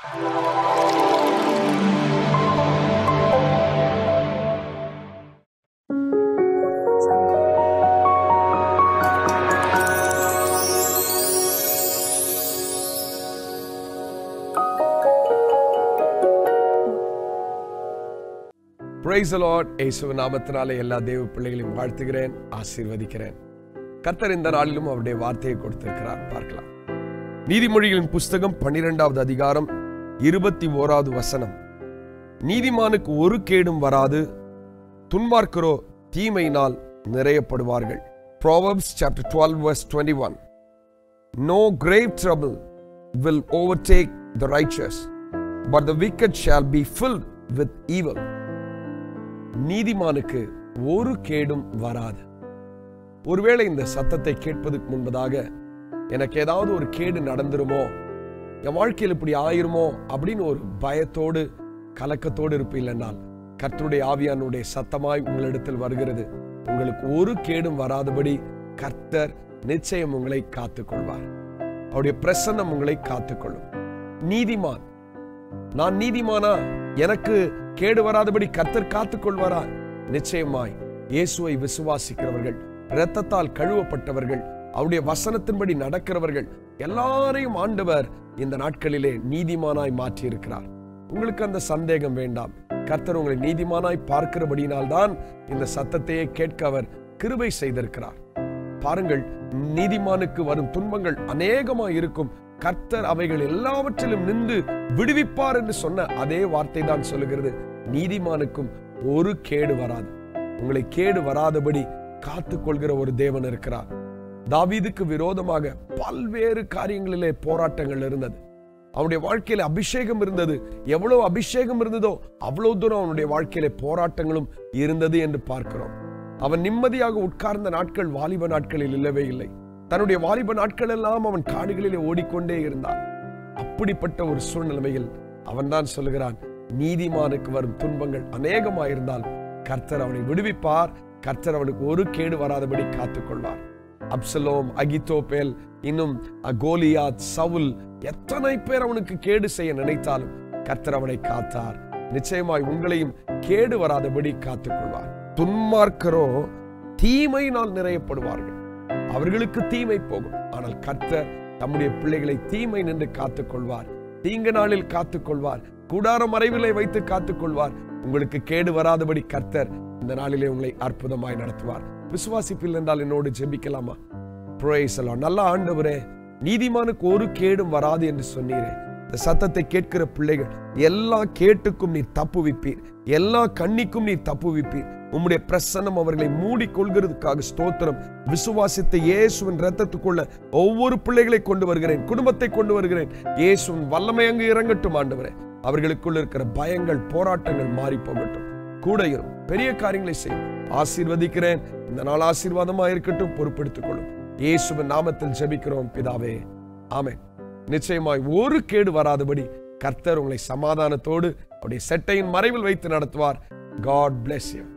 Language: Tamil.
பிரைஸ் லார்ட் இயேசு நாமத்தினாலே எல்லா தேவ பிள்ளைகளையும் வாழ்த்துகிறேன் ஆசீர்வதிக்கிறேன் கர்த்தர் இந்த நாளிலும் அவருடைய வார்த்தையை கொடுத்திருக்கிறார் பார்க்கலாம் நீதிமொழிகளின் புஸ்தகம் பன்னிரெண்டாவது அதிகாரம் இருபத்தி ஓராவது வசனம் நீதிமானுக்கு ஒரு கேடும் வராது துன்மார்க்கரோ தீமையினால் நிறையப்படுவார்கள் Proverbs chapter 12 verse 21 No grave trouble will overtake the righteous but the wicked shall be filled with evil நீதிமானுக்கு ஒரு கேடும் வராது ஒருவேளை இந்த சத்தத்தை கேட்பதற்கு முன்பதாக எனக்கு ஏதாவது ஒரு கேடு நடந்துருமோ என் வாழ்க்கையில் இப்படி ஆயிருமோ அப்படின்னு ஒரு பயத்தோடு கலக்கத்தோடு இருப்பீர்கள் என்றால் கர்த்தருடைய ஆவியானுடைய சத்தமாய் உங்களிடத்தில் வருகிறது உங்களுக்கு ஒரு கேடும் வராதபடி கர்த்தர் நிச்சயம் உங்களை காத்துக்கொள்வார் அவருடைய பிரசன்னம் உங்களை காத்துக்கொள்ளும் நீதிமான் நான் நீதிமானா எனக்கு கேடு வராதபடி கர்த்தர் காத்துக்கொள்வாரா நிச்சயமாய் இயேசுவை விசுவாசிக்கிறவர்கள் இரத்தத்தால் கழுவப்பட்டவர்கள் அவருடைய வசனத்தின்படி நடக்கிறவர்கள் எல்லாரையும் ஆண்டவர் இந்த நாட்களிலே நீதிமானாய் மாற்றி இருக்கிறார் உங்களுக்கு அந்த சந்தேகம் வேண்டாம் கர்த்தர் உங்களை நீதிமானாய் பார்க்கிறபடியினால்தான் இந்த சத்தத்தையே கேட்க அவர் கிருபை செய்திருக்கிறார் பாருங்கள் நீதிமானுக்கு வரும் துன்பங்கள் அநேகமாய் இருக்கும் கர்த்தர் அவைகள் எல்லாவற்றிலும் நின்று விடுவிப்பார் என்று சொன்ன அதே வார்த்தை தான் சொல்லுகிறது நீதிமானுக்கும் ஒரு கேடு வராது உங்களை கேடு வராதபடி காத்துக் கொள்கிற ஒரு தேவன் இருக்கிறார் தாவீதுக்கு விரோதமாக பல்வேறு காரியங்களிலே போராட்டங்கள் இருந்தது அவனுடைய வாழ்க்கையில அபிஷேகம் இருந்தது எவ்வளவு அபிஷேகம் இருந்ததோ அவ்வளவு தூரம் அவனுடைய வாழ்க்கையில போராட்டங்களும் இருந்தது என்று பார்க்கிறோம் அவன் நிம்மதியாக உட்கார்ந்த நாட்கள் வாலிப நாட்களில் இல்லவே இல்லை தன்னுடைய வாலிப நாட்கள் எல்லாம் அவன் காடுகளிலே ஓடிக்கொண்டே இருந்தான் அப்படிப்பட்ட ஒரு சூழ்நிலையில் அவன் தான் சொல்லுகிறான் நீதிமானுக்கு வரும் துன்பங்கள் அநேகமாயிருந்தால் கர்த்தர் அவனை விடுவிப்பார் கர்த்தர் அவனுக்கு ஒரு கேடு வராதபடி காத்துக்கொள்வார் அப்சலோம் அகித்தோபேல் இன்னும் கோலியாத் சவுல் எத்தனை பேர் அவனுக்கு கேடு செய்ய நினைத்தாலும் கர்த்தர் அவனை காத்தார் நிச்சயமாய் உங்களையும் கேடு வராதபடி காத்துக்கொள்வார் துன்மார்க்கரோ தீமையினால் நிறையப்படுவார்கள் அவர்களுக்கு தீமை போகும் ஆனால் கர்த்தர் தம்முடைய பிள்ளைகளை தீமை நின்று காத்துக்கொள்வார் தீங்கு நாளில் காத்துக்கொள்வார் கூடார மறைவிலை வைத்து காத்துக்கொள்வார் உங்களுக்கு கேடு வராதபடி கர்த்தர் இந்த நாளிலே உங்களை அற்புதமாய் நடத்துவார் விசுவாசிப்பில் என்றால் என்னோடு ஜெபிக்கலாமா புரேசலாம் நல்ல ஆண்டவரே நீதிமானுக்கு ஒரு கேடும் வராது என்று சொன்னீரே இந்த சத்தத்தை கேட்கிற பிள்ளைகள் எல்லா கேட்டுக்கும் நீர் தப்புவிப்பீர் எல்லா கண்ணிக்கும் நீர் தப்புவிப்பீர் உம்முடைய பிரசன்னம் அவர்களை மூடி கொள்கிறதுக்காக ஸ்தோத்திரம் விசுவாசித்த இயேசுவின் ரத்தத்துக்குள்ள ஒவ்வொரு பிள்ளைகளை கொண்டு வருகிறேன் குடும்பத்தை கொண்டு வருகிறேன் இயேசுவின் வல்லமை அங்கு இறங்கட்டும் ஆண்டவரே அவர்களுக்குள்ள இருக்கிற பயங்கள் போராட்டங்கள் மாறி போகட்டும் கூட இரும் பெரிய காரியங்களை செய்யும் ஆசீர்வதிக்கிறேன் இந்த நாள் ஆசீர்வாதமா இருக்கட்டும் பொறுப்பெடுத்துக் கொள்ளும் இயேசுவின் நாமத்தில் ஜெபிக்கிறோம் பிதாவே ஆமென் நிச்சயமாய் ஒரு கேடு வராதபடி கர்த்தர் உங்களை சமாதானத்தோடு அவருடைய செட்டையின் மறைவில் வைத்து நடத்துவார் காட் bless you